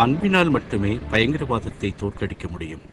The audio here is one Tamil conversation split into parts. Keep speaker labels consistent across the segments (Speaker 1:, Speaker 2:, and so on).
Speaker 1: அன்பினால் மட்டுமே பயங்கரவாதத்தை தோற்கடிக்க முடியும்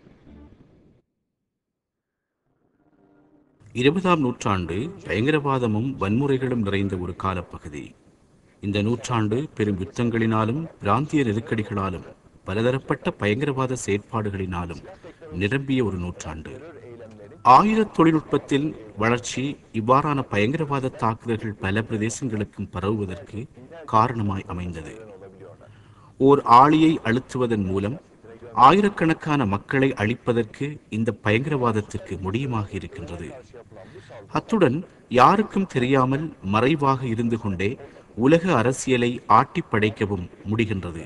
Speaker 1: இருபதாம் நூற்றாண்டு பயங்கரவாதமும் வன்முறைகளும் நிறைந்த ஒரு காலப்பகுதி இந்த நூற்றாண்டு பெரும் யுத்தங்களினாலும் பிராந்திய நெருக்கடிகளாலும் பலதரப்பட்ட பயங்கரவாத செயற்பாடுகளினாலும் நிரம்பிய ஒரு நூற்றாண்டு ஆயுத தொழில்நுட்பத்தில் வளர்ச்சி இவ்வாறான பயங்கரவாத தாக்குதல்கள் பல பிரதேசங்களுக்கும் பரவுவதற்கு காரணமாய் அமைந்தது ஓர் ஆளியை அழுத்துவதன் மூலம் ஆயிரக்கணக்கான மக்களை அழிப்பதற்கு இந்த பயங்கரவாதத்திற்கு முடியுமாக இருக்கின்றது அத்துடன் யாருக்கும் தெரியாமல் மறைவாக இருந்து கொண்டே உலக அரசியலை ஆட்டி படைக்கவும் முடிகின்றது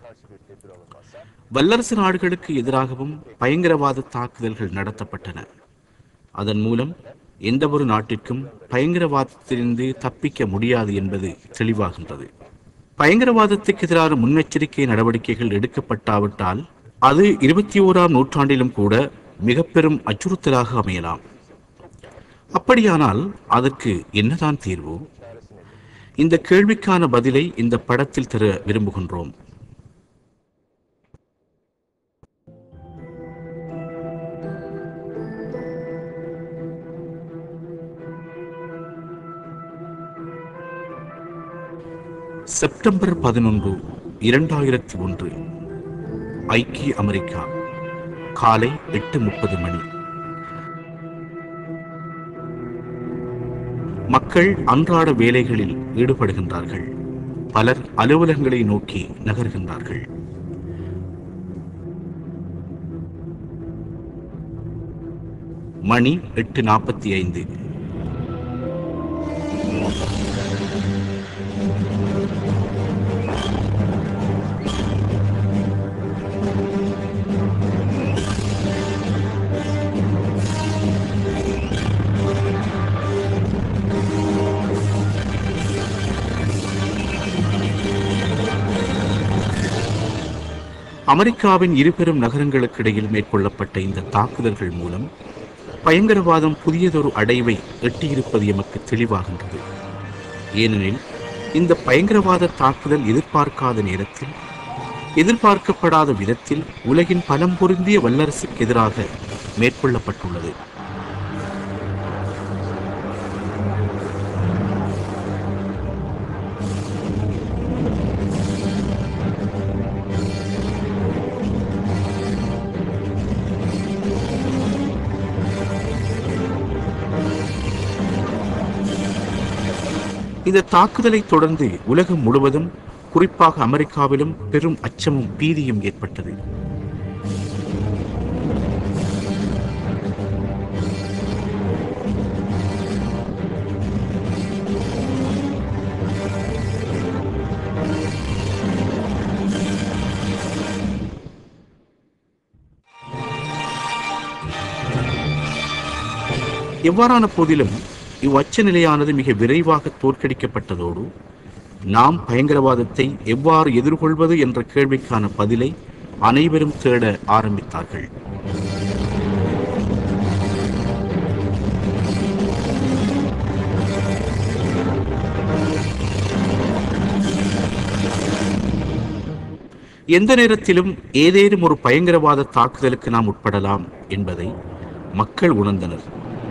Speaker 1: வல்லரசு நாடுகளுக்கு எதிராகவும் பயங்கரவாத தாக்குதல்கள் நடத்தப்பட்டன அதன் மூலம் எந்த ஒரு நாட்டிற்கும் பயங்கரவாதத்திலிருந்து தப்பிக்க முடியாது என்பது தெளிவாகின்றது பயங்கரவாதத்துக்கு எதிரான முன்னெச்சரிக்கை நடவடிக்கைகள் எடுக்கப்பட்டாவிட்டால் அது இருபத்தி ஓராம் நூற்றாண்டிலும் கூட மிக பெரும் அச்சுறுத்தலாக அமையலாம் அப்படியானால் அதற்கு என்னதான் தீர்வு இந்த கேள்விக்கான பதிலை இந்த படத்தில் தர விரும்புகின்றோம் செப்டம்பர் பதினொன்று இரண்டாயிரத்தி ஒன்று ஐக்கிய அமெரிக்கா காலை எட்டு முப்பது மணி மக்கள் அன்றாட வேலைகளில் ஈடுபடுகின்றார்கள் பலர் அலுவலகங்களை நோக்கி நகர்கின்றார்கள் மணி எட்டு நாற்பத்தி ஐந்து அமெரிக்காவின் இருபெரும் நகரங்களுக்கு இடையில் மேற்கொள்ளப்பட்ட இந்த தாக்குதல்கள் மூலம் பயங்கரவாதம் புதியதொரு அடைவை எட்டியிருப்பது எமக்கு தெளிவாகின்றது ஏனெனில் இந்த பயங்கரவாத தாக்குதல் எதிர்பார்க்காத நேரத்தில் எதிர்பார்க்கப்படாத விதத்தில் உலகின் பலம் பொருந்திய வல்லரசுக்கு எதிராக மேற்கொள்ளப்பட்டுள்ளது இந்த தாக்குதலை தொடர்ந்து உலகம் முழுவதும் குறிப்பாக அமெரிக்காவிலும் பெரும் அச்சமும் பீதியும் ஏற்பட்டது எவ்வாறான போதிலும் இவ்வச்ச நிலையானது மிக விரைவாக தோற்கடிக்கப்பட்டதோடு நாம் பயங்கரவாதத்தை எவ்வாறு எதிர்கொள்வது என்ற கேள்விக்கான பதிலை அனைவரும் தேட ஆரம்பித்தார்கள் எந்த நேரத்திலும் ஏதேனும் ஒரு பயங்கரவாத தாக்குதலுக்கு நாம் உட்படலாம் என்பதை மக்கள் உணர்ந்தனர்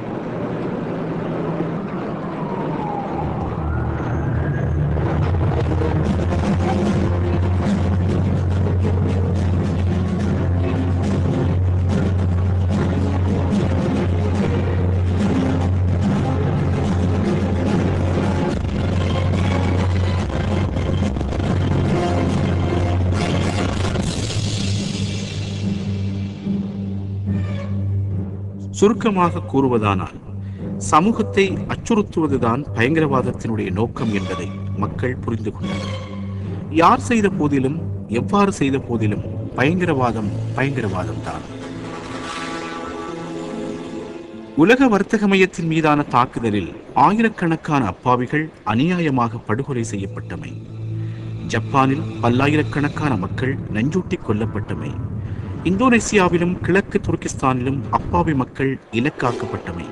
Speaker 1: சுருக்கமாக கூறுவதானால் சமூகத்தை அச்சுறுத்துவதுதான் பயங்கரவாதத்தினுடைய நோக்கம் என்பதை மக்கள் புரிந்து கொண்டனர் யார் செய்த போதிலும் எவ்வாறு செய்த போதிலும் பயங்கரவாதம் பயங்கரவாதம் தான் உலக வர்த்தக மையத்தின் மீதான தாக்குதலில் ஆயிரக்கணக்கான அப்பாவிகள் அநியாயமாக படுகொலை செய்யப்பட்டமை ஜப்பானில் பல்லாயிரக்கணக்கான மக்கள் நஞ்சூட்டி கொல்லப்பட்டமை இந்தோனேசியாவிலும் கிழக்கு துருக்கிஸ்தானிலும் அப்பாவி மக்கள் இலக்காக்கப்பட்டமை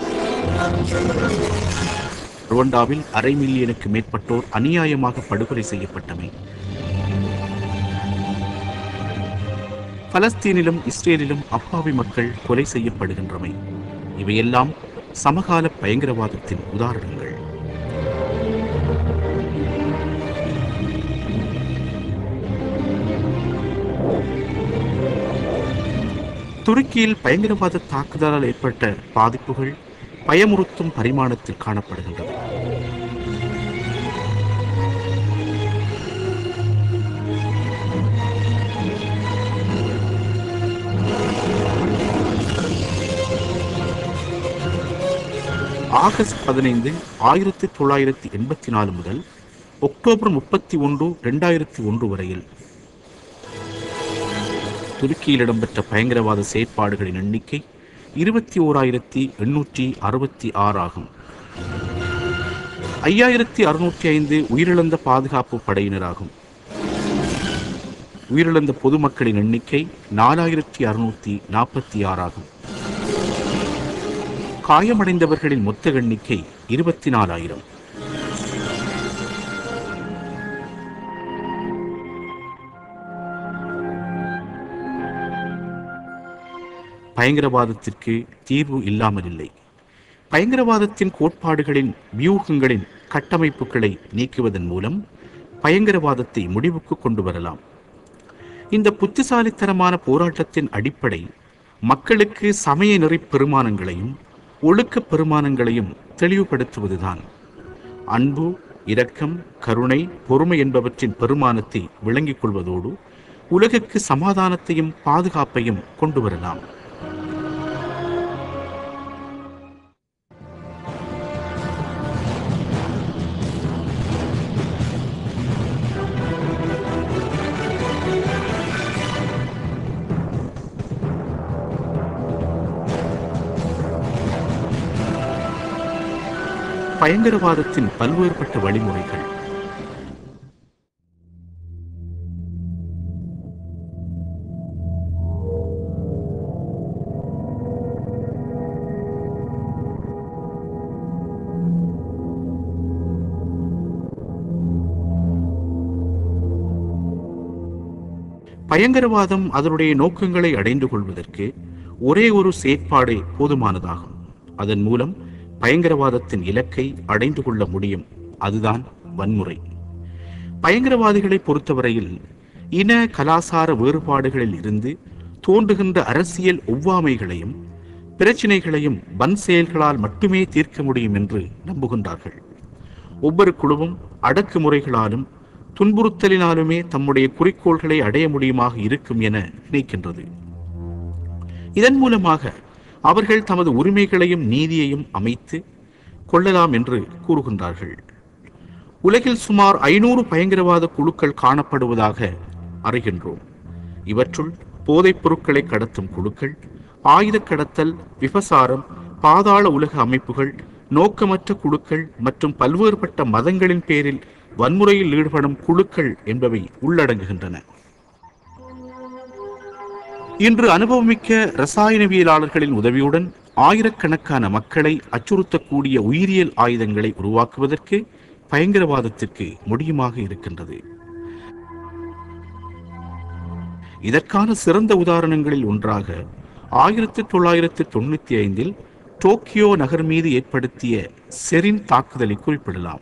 Speaker 1: ருவண்டாவில் அரை மில்லியனுக்கு மேற்பட்டோர் அநியாயமாக படுகொலை செய்யப்பட்டமை பலஸ்தீனிலும் இஸ்ரேலிலும் அப்பாவி மக்கள் கொலை செய்யப்படுகின்றமை இவையெல்லாம் சமகால பயங்கரவாதத்தின் உதாரணங்கள் துருக்கியில் பயங்கரவாத தாக்குதலால் ஏற்பட்ட பாதிப்புகள் பயமுறுத்தும் பரிமாணத்தில் காணப்படுகின்றது ஆகஸ்ட் பதினைந்து ஆயிரத்தி தொள்ளாயிரத்தி எண்பத்தி நாலு முதல் அக்டோபர் முப்பத்தி ஒன்று இரண்டாயிரத்தி ஒன்று வரையில் துருக்கியில் இடம்பெற்ற பயங்கரவாத செயற்பாடுகளின் எண்ணிக்கை இருபத்தி ஓராயிரத்தி எண்ணூற்றி அறுபத்தி ஆறு ஆகும் ஐயாயிரத்தி அறுநூற்றி ஐந்து உயிரிழந்த பாதுகாப்பு படையினராகும் உயிரிழந்த பொதுமக்களின் எண்ணிக்கை நாலாயிரத்தி அறுநூற்றி நாற்பத்தி ஆறாகும் காயமடைந்தவர்களின் மொத்த எண்ணிக்கை இருபத்தி நாலாயிரம் பயங்கரவாதத்திற்கு தீர்வு இல்லாமல் இல்லை பயங்கரவாதத்தின் கோட்பாடுகளின் வியூகங்களின் கட்டமைப்புகளை நீக்குவதன் மூலம் பயங்கரவாதத்தை முடிவுக்கு கொண்டு வரலாம் இந்த புத்திசாலித்தனமான போராட்டத்தின் அடிப்படை மக்களுக்கு சமய நெறி பெருமானங்களையும் ஒழுக்க பெருமானங்களையும் தெளிவுபடுத்துவதுதான் அன்பு இரக்கம் கருணை பொறுமை என்பவற்றின் பெருமானத்தை விளங்கிக் கொள்வதோடு உலகுக்கு சமாதானத்தையும் பாதுகாப்பையும் கொண்டு வரலாம் பயங்கரவாதத்தின் பல்வேறுபட்ட வழிமுறைகள் பயங்கரவாதம் அதனுடைய நோக்கங்களை அடைந்து கொள்வதற்கு ஒரே ஒரு செயற்பாடே போதுமானதாகும் அதன் மூலம் பயங்கரவாதத்தின் இலக்கை அடைந்து கொள்ள முடியும் அதுதான் வன்முறை பயங்கரவாதிகளை பொறுத்தவரையில் இன கலாசார வேறுபாடுகளில் இருந்து தோன்றுகின்ற அரசியல் ஒவ்வாமைகளையும் பிரச்சினைகளையும் வன் செயல்களால் மட்டுமே தீர்க்க முடியும் என்று நம்புகின்றார்கள் ஒவ்வொரு குழுவும் அடக்குமுறைகளாலும் துன்புறுத்தலினாலுமே தம்முடைய குறிக்கோள்களை அடைய முடியுமாக இருக்கும் என நினைக்கின்றது இதன் மூலமாக அவர்கள் தமது உரிமைகளையும் நீதியையும் அமைத்து கொள்ளலாம் என்று கூறுகின்றார்கள் உலகில் சுமார் ஐநூறு பயங்கரவாத குழுக்கள் காணப்படுவதாக அறிகின்றோம் இவற்றுள் போதைப் பொருட்களை கடத்தும் குழுக்கள் ஆயுத கடத்தல் விபசாரம் பாதாள உலக அமைப்புகள் நோக்கமற்ற குழுக்கள் மற்றும் பல்வேறுபட்ட மதங்களின் பேரில் வன்முறையில் ஈடுபடும் குழுக்கள் என்பவை உள்ளடங்குகின்றன இன்று அனுபவமிக்க ரசாயனவியலாளர்களின் உதவியுடன் ஆயிரக்கணக்கான மக்களை அச்சுறுத்தக்கூடிய உயிரியல் ஆயுதங்களை உருவாக்குவதற்கு பயங்கரவாதத்திற்கு முடியுமாக இருக்கின்றது இதற்கான சிறந்த உதாரணங்களில் ஒன்றாக ஆயிரத்தி தொள்ளாயிரத்தி தொண்ணூத்தி ஐந்தில் டோக்கியோ நகர் மீது ஏற்படுத்திய செரின் தாக்குதலை குறிப்பிடலாம்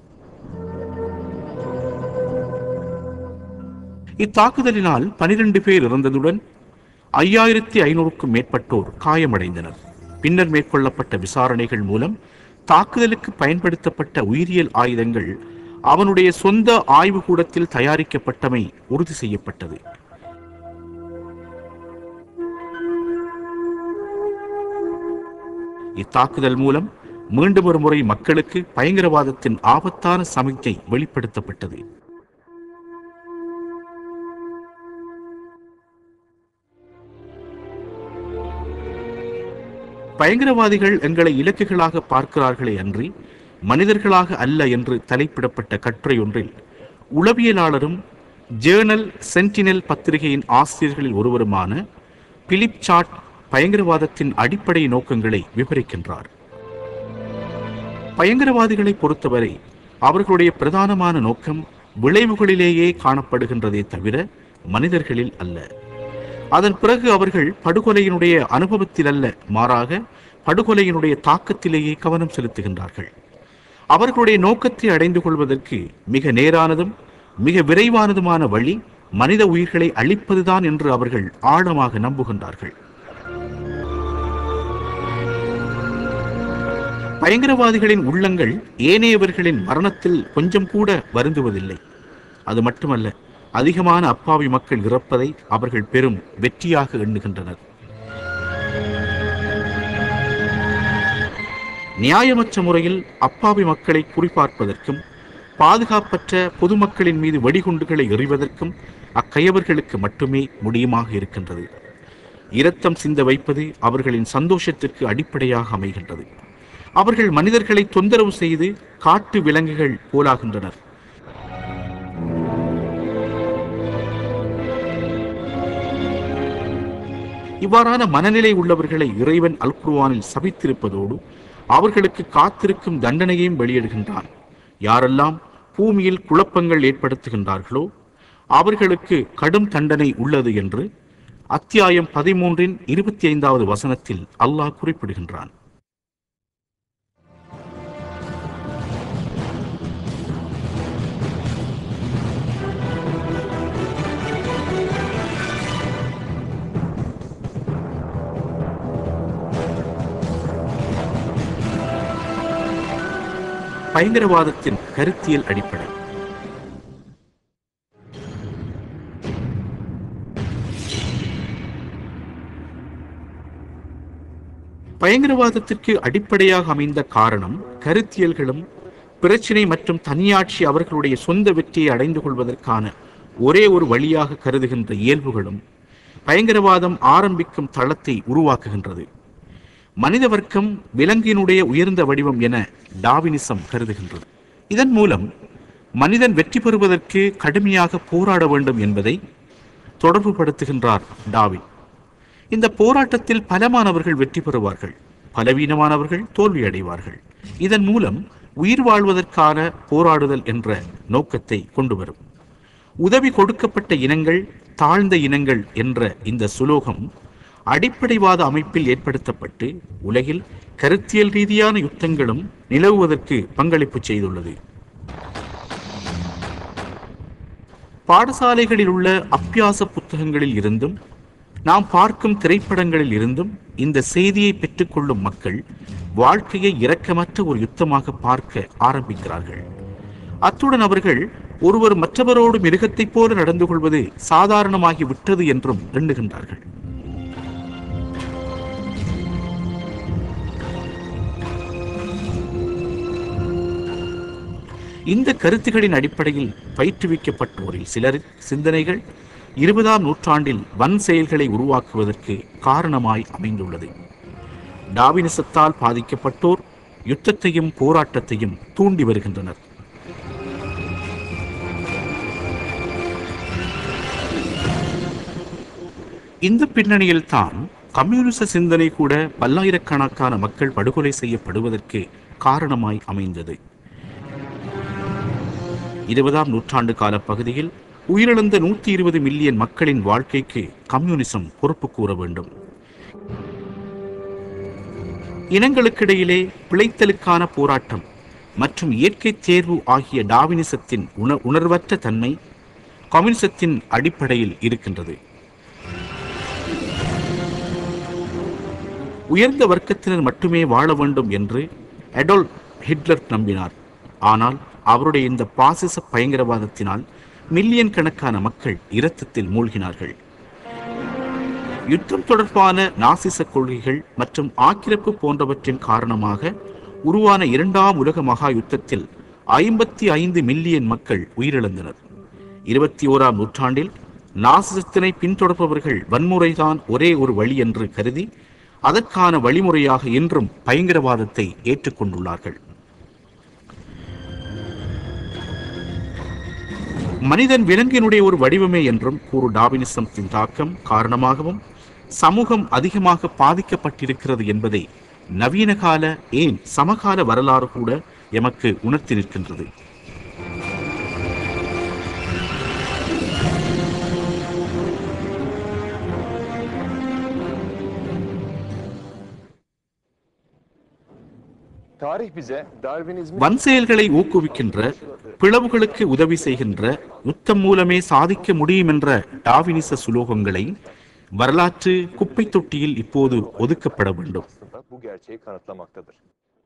Speaker 1: இத்தாக்குதலினால் பனிரெண்டு பேர் இறந்ததுடன் ஐயாயிரத்தி ஐநூறுக்கும் மேற்பட்டோர் காயமடைந்தனர் பின்னர் மேற்கொள்ளப்பட்ட விசாரணைகள் மூலம் தாக்குதலுக்கு பயன்படுத்தப்பட்ட உயிரியல் ஆயுதங்கள் அவனுடைய சொந்த ஆய்வுக்கூடத்தில் தயாரிக்கப்பட்டமை உறுதி செய்யப்பட்டது இத்தாக்குதல் மூலம் மீண்டும் ஒரு முறை மக்களுக்கு பயங்கரவாதத்தின் ஆபத்தான சமிக்ஞை வெளிப்படுத்தப்பட்டது பயங்கரவாதிகள் எங்களை இலக்குகளாக பார்க்கிறார்களே அன்றி மனிதர்களாக அல்ல என்று தலைப்பிடப்பட்ட கட்டுரை ஒன்றில் உளவியலாளரும் ஜேர்னல் சென்டினல் பத்திரிகையின் ஆசிரியர்களில் ஒருவருமான பிலிப் சாட் பயங்கரவாதத்தின் அடிப்படை நோக்கங்களை விவரிக்கின்றார் பயங்கரவாதிகளை பொறுத்தவரை அவர்களுடைய பிரதானமான நோக்கம் விளைவுகளிலேயே காணப்படுகின்றதே தவிர மனிதர்களில் அல்ல அதன் பிறகு அவர்கள் படுகொலையினுடைய அனுபவத்தில் அல்ல மாறாக படுகொலையினுடைய தாக்கத்திலேயே கவனம் செலுத்துகின்றார்கள் அவர்களுடைய நோக்கத்தை அடைந்து கொள்வதற்கு மிக நேரானதும் மிக விரைவானதுமான வழி மனித உயிர்களை அழிப்பதுதான் என்று அவர்கள் ஆழமாக நம்புகின்றார்கள் பயங்கரவாதிகளின் உள்ளங்கள் ஏனையவர்களின் மரணத்தில் கொஞ்சம் கூட வருந்துவதில்லை அது மட்டுமல்ல அதிகமான அப்பாவி மக்கள் இறப்பதை அவர்கள் பெரும் வெற்றியாக எண்ணுகின்றனர் நியாயமற்ற முறையில் அப்பாவி மக்களை குறிபார்ப்பதற்கும் பாதுகாப்பற்ற பொதுமக்களின் மீது வெடிகுண்டுகளை எறிவதற்கும் அக்கையவர்களுக்கு மட்டுமே முடியுமாக இருக்கின்றது இரத்தம் சிந்த வைப்பது அவர்களின் சந்தோஷத்திற்கு அடிப்படையாக அமைகின்றது அவர்கள் மனிதர்களை தொந்தரவு செய்து காட்டு விலங்குகள் போலாகின்றனர் இவ்வாறான மனநிலை உள்ளவர்களை இறைவன் அல் குர்ஆனில் சபித்திருப்பதோடு அவர்களுக்கு காத்திருக்கும் தண்டனையையும் வெளியிடுகின்றான் யாரெல்லாம் பூமியில் குழப்பங்கள் ஏற்படுத்துகின்றார்களோ அவர்களுக்கு கடும் தண்டனை உள்ளது என்று அத்தியாயம் பதிமூன்றின் இருபத்தி ஐந்தாவது வசனத்தில் அல்லாஹ் குறிப்பிடுகின்றான் பயங்கரவாதத்தின் கருத்தியல் அடிப்படை பயங்கரவாதத்திற்கு அடிப்படையாக அமைந்த காரணம் கருத்தியல்களும் பிரச்சினை மற்றும் தனியாட்சி அவர்களுடைய சொந்த வெற்றியை அடைந்து கொள்வதற்கான ஒரே ஒரு வழியாக கருதுகின்ற இயல்புகளும் பயங்கரவாதம் ஆரம்பிக்கும் தளத்தை உருவாக்குகின்றது மனித வர்க்கம் விலங்கினுடைய உயர்ந்த வடிவம் என டாவினிசம் கருதுகின்றது இதன் மூலம் மனிதன் வெற்றி பெறுவதற்கு கடுமையாக போராட வேண்டும் என்பதை தொடர்புபடுத்துகின்றார் டாவின் இந்த போராட்டத்தில் பலமானவர்கள் வெற்றி பெறுவார்கள் பலவீனமானவர்கள் தோல்வி அடைவார்கள் இதன் மூலம் உயிர் வாழ்வதற்கான போராடுதல் என்ற நோக்கத்தை கொண்டு வரும் உதவி கொடுக்கப்பட்ட இனங்கள் தாழ்ந்த இனங்கள் என்ற இந்த சுலோகம் அடிப்படைவாத அமைப்பில் ஏற்படுத்தப்பட்டு உலகில் கருத்தியல் ரீதியான யுத்தங்களும் நிலவுவதற்கு பங்களிப்பு செய்துள்ளது பாடசாலைகளில் உள்ள அப்பியாச புத்தகங்களில் இருந்தும் நாம் பார்க்கும் திரைப்படங்களில் இருந்தும் இந்த செய்தியை பெற்றுக்கொள்ளும் மக்கள் வாழ்க்கையை இரக்கமற்ற ஒரு யுத்தமாக பார்க்க ஆரம்பிக்கிறார்கள் அத்துடன் அவர்கள் ஒருவர் மற்றவரோடு மிருகத்தைப் போல நடந்து கொள்வது சாதாரணமாகி விட்டது என்றும் எண்ணுகின்றார்கள் இந்த கருத்துகளின் அடிப்படையில் பயிற்றுவிக்கப்பட்டோரில் சிலர் சிந்தனைகள் இருபதாம் நூற்றாண்டில் வன் செயல்களை உருவாக்குவதற்கு காரணமாய் அமைந்துள்ளது டாவினிசத்தால் பாதிக்கப்பட்டோர் யுத்தத்தையும் போராட்டத்தையும் தூண்டி வருகின்றனர் இந்த பின்னணியில் தான் கம்யூனிச சிந்தனை கூட பல்லாயிரக்கணக்கான மக்கள் படுகொலை செய்யப்படுவதற்கு காரணமாய் அமைந்தது இருபதாம் நூற்றாண்டு கால பகுதியில் உயிரிழந்த நூத்தி இருபது மில்லியன் மக்களின் வாழ்க்கைக்கு கம்யூனிசம் பொறுப்பு கூற வேண்டும் இனங்களுக்கிடையிலே பிழைத்தலுக்கான போராட்டம் மற்றும் இயற்கை தேர்வு ஆகிய டாவினிசத்தின் உண உணர்வற்ற தன்மை கம்யூனிசத்தின் அடிப்படையில் இருக்கின்றது உயர்ந்த வர்க்கத்தினர் மட்டுமே வாழ வேண்டும் என்று அடோல் ஹிட்லர் நம்பினார் ஆனால் அவருடைய இந்த பாசிச பயங்கரவாதத்தினால் மில்லியன் கணக்கான மக்கள் இரத்தத்தில் மூழ்கினார்கள் யுத்தம் தொடர்பான நாசிச கொள்கைகள் மற்றும் ஆக்கிரப்பு போன்றவற்றின் காரணமாக உருவான இரண்டாம் உலக மகா யுத்தத்தில் ஐம்பத்தி ஐந்து மில்லியன் மக்கள் உயிரிழந்தனர் இருபத்தி ஓராம் நூற்றாண்டில் நாசிசத்தினை பின்தொடர்பவர்கள் வன்முறைதான் ஒரே ஒரு வழி என்று கருதி அதற்கான வழிமுறையாக இன்றும் பயங்கரவாதத்தை ஏற்றுக்கொண்டுள்ளார்கள் மனிதன் விலங்கினுடைய ஒரு வடிவமே என்றும் கூறு டாவினிசத்தின் தாக்கம் காரணமாகவும் சமூகம் அதிகமாக பாதிக்கப்பட்டிருக்கிறது என்பதை நவீன கால ஏன் சமகால வரலாறு கூட எமக்கு உணர்த்தி நிற்கின்றது
Speaker 2: Tarih bize Darwinizmin
Speaker 1: வன் செயல்களை ஊக்குவிக்கின்ற பிளவுகளுக்கு உதவி செய்கின்ற யுத்தம் மூலமே சாதிக்க முடியும் என்ற டாவினிச சுலோகங்களை வரலாற்று குப்பை தொட்டியில் இப்போது ஒதுக்கப்பட வேண்டும்
Speaker 2: aslında bu gerçeği kanıtlamaktadır.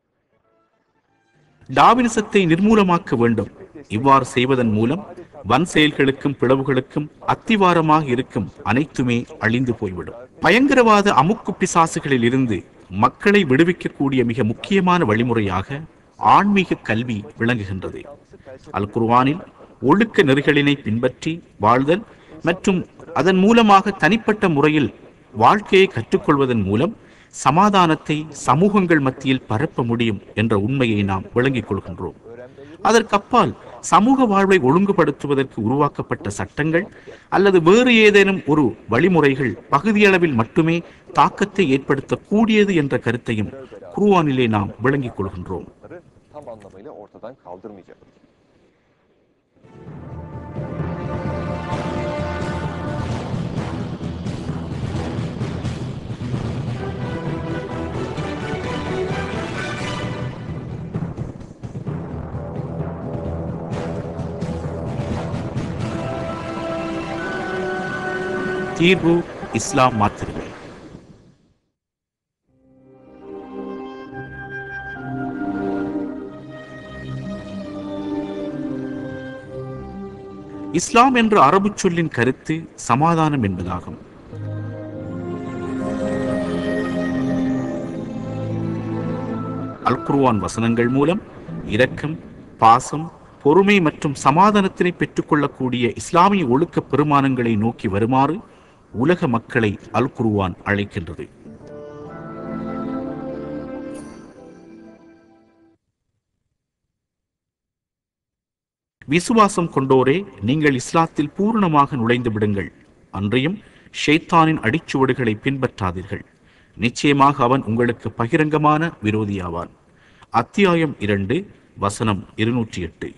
Speaker 1: டாவினிசத்தை நிர்மூலமாக்க வேண்டும் இவ்வாறு செய்வதன் மூலம் வன் செயல்களுக்கும் பிளவுகளுக்கும் அத்திவாரமாக இருக்கும் அனைத்துமே அழிந்து போய்விடும் பயங்கரவாத அமுக்கு பிசாசுகளில் இருந்து மக்களை விடுவிக்கக்கூடிய மிக முக்கியமான வழிமுறையாக ஆன்மீக கல்வி விளங்குகின்றது அல் குர்ஆனில் ஒழுக்க நெறிகளினை பின்பற்றி வாழ்தல் மற்றும் அதன் மூலமாக தனிப்பட்ட முறையில் வாழ்க்கையை கற்றுக்கொள்வதன் மூலம் சமாதானத்தை சமூகங்கள் மத்தியில் பரப்ப முடியும் என்ற உண்மையை நாம் விளங்கிக் கொள்கின்றோம் அதற்கப்பால் சமூக வாழ்வை ஒழுங்குபடுத்துவதற்கு உருவாக்கப்பட்ட சட்டங்கள் அல்லது வேறு ஏதேனும் ஒரு வழிமுறைகள் பகுதியளவில் மட்டுமே தாக்கத்தை ஏற்படுத்தக்கூடியது என்ற கருத்தையும் குருவானிலே நாம் விளங்கிக் கொள்கின்றோம்
Speaker 2: Bunları tam anlamıyla ortadan kaldırmayacak.
Speaker 1: தீர்வு இஸ்லாம் மாத்திரமே இஸ்லாம் என்ற அரபுச் சொல்லின் கருத்து சமாதானம் என்பதாகும் அல் குர்ஆன் வசனங்கள் மூலம் இரக்கம் பாசம் பொறுமை மற்றும் சமாதானத்தினை பெற்றுக்கொள்ளக்கூடிய இஸ்லாமிய ஒழுக்க பெருமானங்களை நோக்கி வருமாறு உலக மக்களை அல் குர்ஆன் அழைக்கின்றது விசுவாசம் கொண்டோரே நீங்கள் இஸ்லாத்தில் பூரணமாக நுழைந்து விடுங்கள் அன்றையும் ஷைத்தானின் அடிச்சுவடுகளை பின்பற்றாதீர்கள் நிச்சயமாக அவன் உங்களுக்கு பகிரங்கமான விரோதியாவான் அத்தியாயம் இரண்டு வசனம் இருநூற்றி எட்டு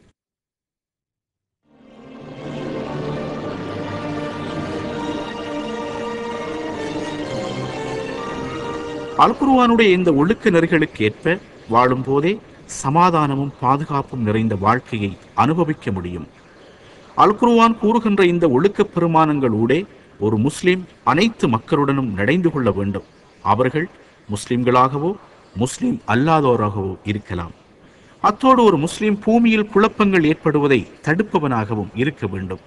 Speaker 1: அல்குருவானுடைய இந்த ஒழுக்க நெறிகளுக்கு ஏற்ப வாழும் போதே சமாதானமும் பாதுகாப்பும் நிறைந்த வாழ்க்கையை அனுபவிக்க முடியும் அல்குருவான் கூறுகின்ற இந்த ஒழுக்கப் பெருமானங்களூடே ஒரு முஸ்லிம் அனைத்து மக்களுடனும் நடந்து கொள்ள வேண்டும் அவர்கள் முஸ்லிம்களாகவோ முஸ்லிம் அல்லாதோராகவோ இருக்கலாம் அத்தோடு ஒரு முஸ்லிம் பூமியில் குழப்பங்கள் ஏற்படுவதை தடுப்பவனாகவும் இருக்க வேண்டும்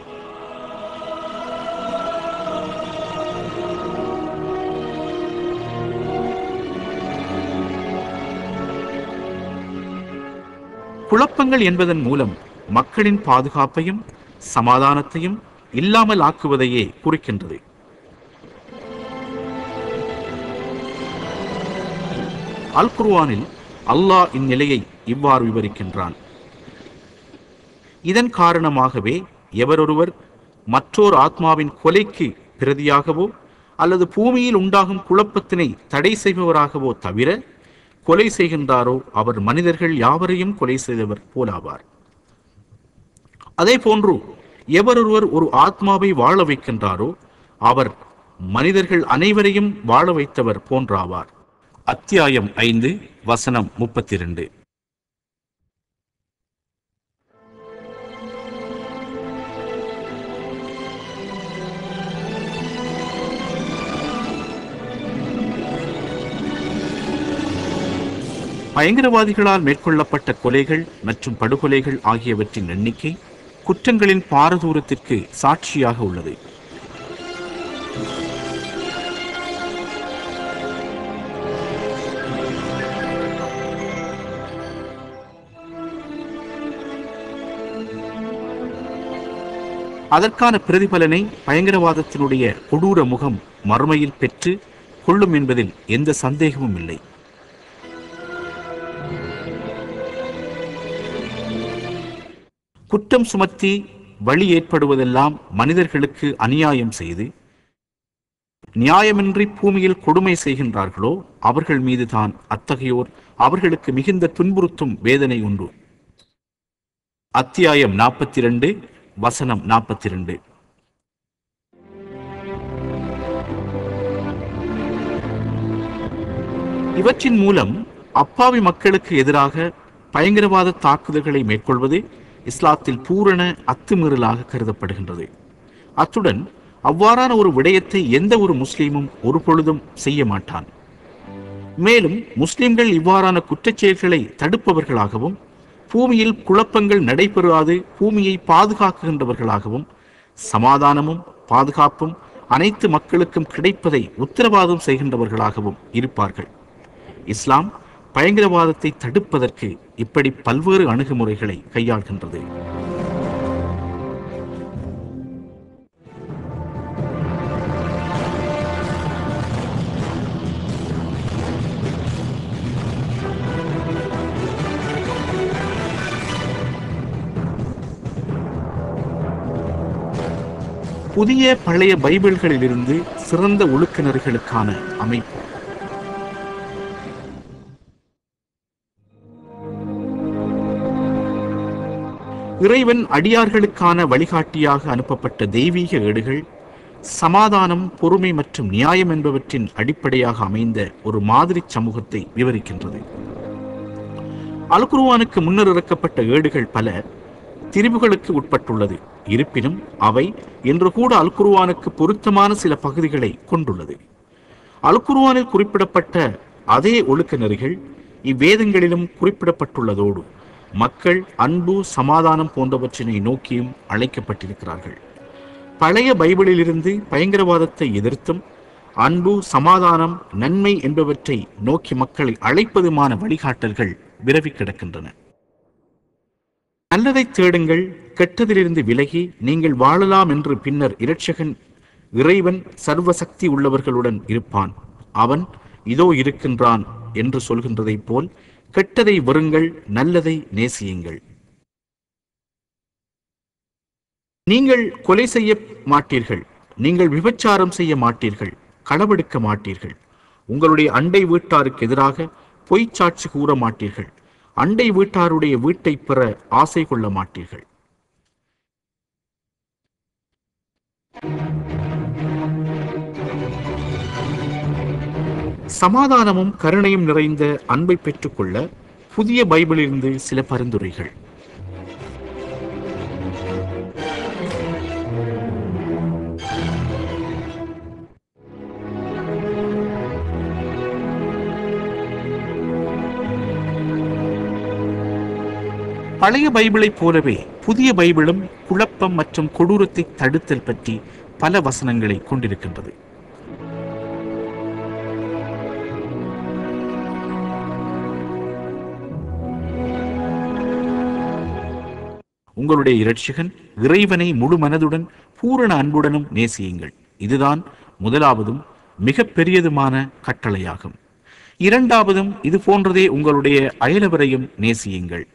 Speaker 1: குழப்பங்கள் என்பதன் மூலம் மக்களின் பாதுகாப்பையும் சமாதானத்தையும் இல்லாமல் ஆக்குவதையே குறிக்கின்றது அல் குர்ஆனில் அல்லாஹ் இந்நிலையை இவ்வாறு விவரிக்கின்றான் இதன் காரணமாகவே எவரொருவர் மற்றோர் ஆத்மாவின் கொலைக்கு பிரதியாகவோ அல்லது பூமியில் உண்டாகும் குழப்பத்தினை தடை செய்பவராகவோ தவிர கொலை செய்கின்றாரோ அவர் மனிதர்கள் யாவரையும் கொலை செய்தவர் போலாவார் அதே போன்று எவரொருவர் ஒரு ஆத்மாவை வாழ வைக்கின்றாரோ அவர் மனிதர்கள் அனைவரையும் வாழ வைத்தவர் போன்றாவார் அத்தியாயம் ஐந்து வசனம் முப்பத்தி இரண்டு பயங்கரவாதிகளால் மேற்கொள்ளப்பட்ட கொலைகள் மற்றும் படுகொலைகள் ஆகியவற்றின் எண்ணிக்கை குற்றங்களின் பாரதூரத்திற்கு சாட்சியாக உள்ளது அதற்கான பிரதிபலனை பயங்கரவாதத்தினுடைய கொடூர முகம் மறுமையில் பெற்று கொள்ளும் என்பதில் எந்த சந்தேகமும் இல்லை குற்றம் சுமத்தி வழி ஏற்படுவதெல்லாம் மனிதர்களுக்கு அநியாயம் செய்து நியாயமின்றி பூமியில் கொடுமை செய்கின்றார்களோ அவர்கள் மீதுதான் அத்தகையோர் அவர்களுக்கு மிகுந்த துன்புறுத்தும் வேதனை உண்டு அத்தியாயம் நாற்பத்தி இரண்டு வசனம் நாற்பத்தி இரண்டு இவற்றின் மூலம் அப்பாவி மக்களுக்கு எதிராக பயங்கரவாத தாக்குதல்களை மேற்கொள்வது இஸ்லாத்தில் பூரண அத்துமீறலாக கருதப்படுகின்றது அத்துடன் அவ்வாறான ஒரு விடயத்தை எந்த ஒரு முஸ்லீமும் ஒரு பொழுதும் செய்ய மாட்டான் மேலும் முஸ்லிம்கள் இவ்வாறான குற்றச் செயல்களை தடுப்பவர்களாகவும் பூமியில் குழப்பங்கள் நடைபெறாது பூமியை பாதுகாக்குகின்றவர்களாகவும் சமாதானமும் பாதுகாப்பும் அனைத்து மக்களுக்கும் கிடைப்பதை உத்தரவாதம் செய்கின்றவர்களாகவும் இருப்பார்கள் இஸ்லாம் பயங்கரவாதத்தை தடுப்பதற்கு இப்படி பல்வேறு அணுகுமுறைகளை கையாள்கின்றது புதிய பழைய பைபிள்களிலிருந்து சிறந்த ஒழுக்கினர்களுக்கான அமைப்பு இறைவன் அடியார்களுக்கான வழிகாட்டியாக அனுப்பப்பட்ட தெய்வீக ஏடுகள் சமாதானம் பொறுமை மற்றும் நியாயம் என்பவற்றின் அடிப்படையாக அமைந்த ஒரு மாதிரி சமூகத்தை விவரிக்கின்றது அல்குருவானுக்கு முன்னர் இறக்கப்பட்ட ஏடுகள் பல திரிவுகளுக்கு உட்பட்டுள்ளது இருப்பினும் அவை இன்று கூட அல்குருவானுக்கு பொருத்தமான சில பகுதிகளை கொண்டுள்ளது அல்குருவானில் குறிப்பிடப்பட்ட அதே ஒழுக்க நெறிகள் இவ்வேதங்களிலும் குறிப்பிடப்பட்டுள்ளதோடு மக்கள் அன்பு சமாதானம் போன்றவற்றினை நோக்கியும் அழைக்கப்பட்டிருக்கிறார்கள் பழைய பைபிளிலிருந்து பயங்கரவாதத்தை எதிர்த்தும் அன்பு சமாதானம் நன்மை என்பவற்றை நோக்கி மக்களை அழைப்பதுமான வழிகாட்டல்கள் விரவி கிடக்கின்றன நல்லதை தேடுங்கள் கெட்டதிலிருந்து விலகி நீங்கள் வாழலாம் என்று பின்னர் இரட்சகன் இறைவன் சர்வ சக்தி உள்ளவர்களுடன் இருப்பான் அவன் இதோ இருக்கின்றான் என்று சொல்கின்றதைப் போல் கெட்டதை வெறுங்கள் நல்லதை நேசியுங்கள் நீங்கள் கொலை செய்ய மாட்டீர்கள் நீங்கள் விபச்சாரம் செய்ய மாட்டீர்கள் களவெடுக்க மாட்டீர்கள் உங்களுடைய அண்டை வீட்டாருக்கு எதிராக பொய்ச் சாட்சி கூற மாட்டீர்கள் அண்டை வீட்டாருடைய வீட்டை பெற ஆசை கொள்ள மாட்டீர்கள் சமாதானமும் கருணையும் நிறைந்த அன்பை பெற்றுக்கொள்ள புதிய பைபிளிலிருந்து சில பரிந்துரைகள் பழைய பைபிளைப் போலவே புதிய பைபிளும் குழப்பம் மற்றும் கொடூரத்தை தடுத்தல் பற்றி பல வசனங்களை கொண்டிருக்கின்றது உங்களுடைய இரட்சகன் இறைவனை முழு மனதுடன் பூரண அன்புடனும் நேசியுங்கள் இதுதான் முதலாவதும் மிக பெரியதுமான கட்டளையாகும் இரண்டாவதும் இது போன்றதே உங்களுடைய அயலவரையும் நேசியுங்கள்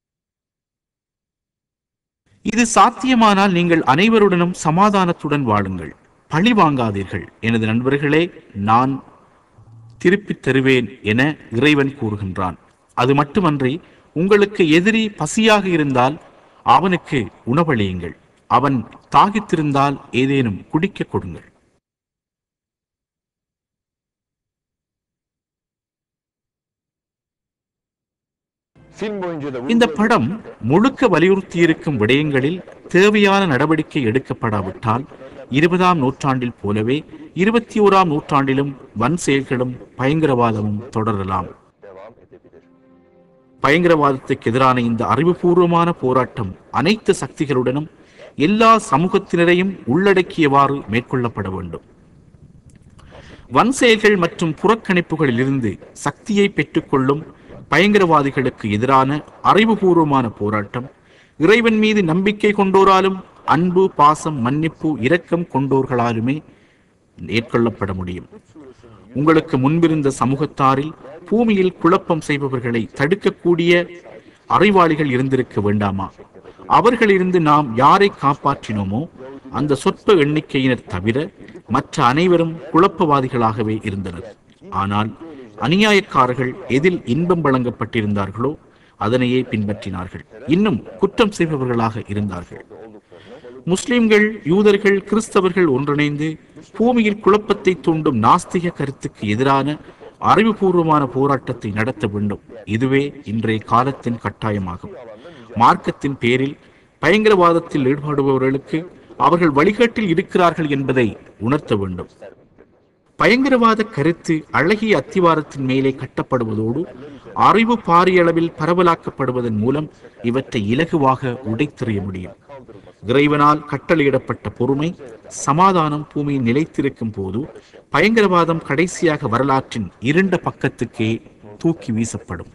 Speaker 1: இது சாத்தியமானால் நீங்கள் அனைவருடனும் சமாதானத்துடன் வாழுங்கள் பழி வாங்காதீர்கள் எனது நண்பர்களே நான் திருப்பித் தருவேன் என இறைவன் கூறுகின்றான் அது மட்டுமன்றி உங்களுக்கு எதிரி பசியாக இருந்தால் அவனுக்கு உணவளியுங்கள் அவன் தாகித்திருந்தால் ஏதேனும் குடிக்க கொடுங்கள்
Speaker 2: Film boyunca da
Speaker 1: இந்த
Speaker 2: vurguladığım
Speaker 1: படம் முழுக்க வலியுறுத்தியிருக்கும் விடயங்களில் தேவையான நடவடிக்கை எடுக்கப்படாவிட்டால் இருபதாம் நூற்றாண்டில் போலவே இருபத்தி ஓராம் நூற்றாண்டிலும் வன் செயல்களும் பயங்கரவாதமும் தொடரலாம்
Speaker 2: devam edebilir.
Speaker 1: பயங்கரவாதத்துக்கு எதிரான இந்த அறிவுபூர்வமான போராட்டம் அனைத்து சக்திகளுடனும் எல்லா சமூகத்தினரையும் உள்ளடக்கியவாறு மேற்கொள்ளப்பட வேண்டும் வன் செயல்கள் மற்றும் புறக்கணிப்புகளிலிருந்து சக்தியை பெற்றுக்கொள்ளும் பயங்கரவாதிகளுக்கு எதிரான அறிவுபூர்வமான போராட்டம் இறைவன் மீது நம்பிக்கை கொண்டோராலும் அன்பு பாசம் மன்னிப்பு இரக்கம் கொண்டோர்களாலுமே மேற்கொள்ளப்பட முடியும் உங்களுக்கு முன்பிருந்த சமூகத்தாரில் பூமியில் குழப்பம் செய்பவர்களை தடுக்கக்கூடிய அறிவாளிகள் இருந்திருக்க வேண்டாமா அவர்களிருந்து நாம் யாரை காப்பாற்றினோமோ அந்த சொற்ப எண்ணிக்கையினர் தவிர மற்ற அனைவரும் குழப்பவாதிகளாகவே இருந்தனர் ஆனால் அநியாயக்காரர்கள் எதில் இன்பம் வழங்கப்பட்டிருந்தார்களோ அதனையே பின்பற்றினார்கள் இன்னும் குற்றம் செய்பவர்களாக இருந்தார்கள் முஸ்லிம்கள் யூதர்கள் கிறிஸ்தவர்கள் ஒன்றிணைந்து பூமியில் குழப்பத்தை தூண்டும் நாஸ்திக கருத்துக்கு எதிரான அறிவுபூர்வமான போராட்டத்தை நடத்த வேண்டும் இதுவே இன்றைய காலத்தின் கட்டாயமாகும் மார்க்கத்தின் பேரில் பயங்கரவாதத்தில் ஈடுபடுபவர்களுக்கு அவர்கள் வழிகாட்டில் இருக்கிறார்கள் என்பதை உணர்த்த வேண்டும் பயங்கரவாத கருத்து அழகிய அத்திவாரத்தின் மேலே கட்டப்படுவதோடு அறிவு பாரியளவில் பரவலாக்கப்படுவதன் மூலம் இவற்றை இலகுவாக உடைத்தெறிய முடியும் இறைவனால் கட்டளையிடப்பட்ட பொறுமை சமாதானம் பூமியில் நிலைத்திருக்கும் போது பயங்கரவாதம் கடைசியாக வரலாற்றின் இருண்ட பக்கத்துக்கே தூக்கி வீசப்படும்